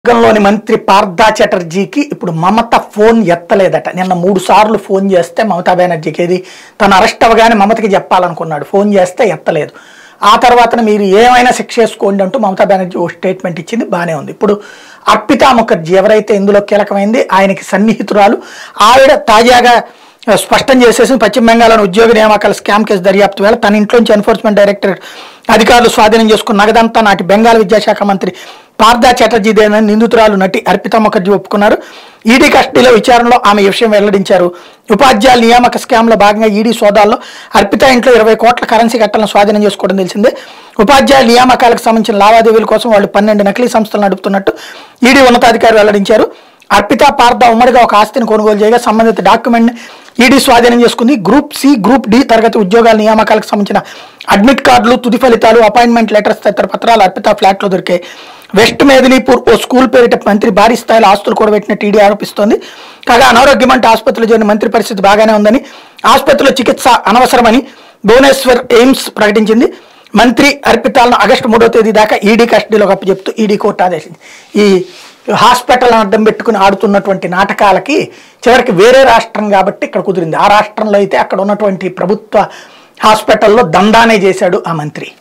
వర్గంలోని మంత్రి పార్థా చటర్జీకి ఇప్పుడు మమత ఫోన్ ఎత్తలేదట నిన్న మూడు సార్లు ఫోన్ చేస్తే మమతా బెనర్జీకి ఏది తను అరెస్ట్ అవ్వగానే మమతకి చెప్పాలనుకున్నాడు ఫోన్ చేస్తే ఎత్తలేదు ఆ తర్వాత మీరు ఏమైనా శిక్ష చేసుకోండి అంటూ మమతా బెనర్జీ ఓ స్టేట్మెంట్ ఇచ్చింది బాగానే ఉంది ఇప్పుడు అర్పితా ముఖర్జీ ఎవరైతే ఇందులో కీలకమైంది ఆయనకి సన్నిహితురాలు ఆవిడ తాజాగా ఆ, స్పష్టం చేసేసి పశ్చిమ బెంగాల్లోని ఉద్యోగ నియామకాల స్కామ్ కేసు దర్యాప్తు వేళ తన ఇంట్లోంచి ఎన్ఫోర్స్మెంట్ డైరెక్టరేట్ అధికారులు స్వాధీనం చేసుకున్న నగదంతా నాటి బెంగాల్ విద్యాశాఖ మంత్రి పార్థా చటర్జీదేనని నిందితురాలు నటి అర్పితా ముఖర్జీ ఒప్పుకున్నారు ఈడీ కస్టడీలో విచారణలో ఆమె ఈ విషయం వెల్లడించారు ఉపాధ్యాయుల నియామక స్కామ్లో భాగంగా ఈడీ సోదాల్లో అర్పిత ఇంట్లో ఇరవై కోట్ల కరెన్సీ కట్టలను స్వాధీనం చేసుకోవడం తెలిసిందే ఉపాధ్యాయుల నియామకాలకు సంబంధించిన లావాదేవీల కోసం వాళ్ళు పన్నెండు నకిలీ సంస్థలు నడుపుతున్నట్టు ఈడీ ఉన్నతాధికారి వెల్లడించారు అర్పిత పార్థ ఉమ్మడిగా ఒక ఆస్తిని కొనుగోలు చేయగా సంబంధిత డాక్యుమెంట్ ఈడీ స్వాధీనం చేసుకుంది గ్రూప్ సి గ్రూప్ డి తరగతి ఉద్యోగాల నియామకాలకు సంబంధించిన అడ్మిట్ కార్డులు తుది ఫలితాలు అపాయింట్మెంట్ లెటర్స్ తదితర పత్రాలు అర్పిత ఫ్లాట్లో దొరికాయి వెస్ట్ మేదినీపూర్ ఓ స్కూల్ పేరిట మంత్రి భారీ స్థాయిలో ఆస్తులు కూడా పెట్టినట్టు ఈడీ ఆరోపిస్తోంది కాగా అనారోగ్యం అంటే ఆసుపత్రిలో చేరిన మంత్రి పరిస్థితి బాగానే ఉందని ఆసుపత్రిలో చికిత్స అనవసరమని భువనేశ్వర్ ఎయిమ్స్ ప్రకటించింది మంత్రి అర్పితాలను ఆగస్టు మూడో తేదీ దాకా ఈడీ కస్టడీలోకి అప్పచెప్తూ ఈడీ కోర్టు ఆదేశించింది ఈ హాస్పిటల్ అడ్డం పెట్టుకుని ఆడుతున్నటువంటి నాటకాలకి చివరికి వేరే రాష్ట్రం కాబట్టి ఇక్కడ కుదిరింది ఆ రాష్ట్రంలో అయితే అక్కడ ఉన్నటువంటి ప్రభుత్వ హాస్పిటల్లో దందానే చేశాడు ఆ మంత్రి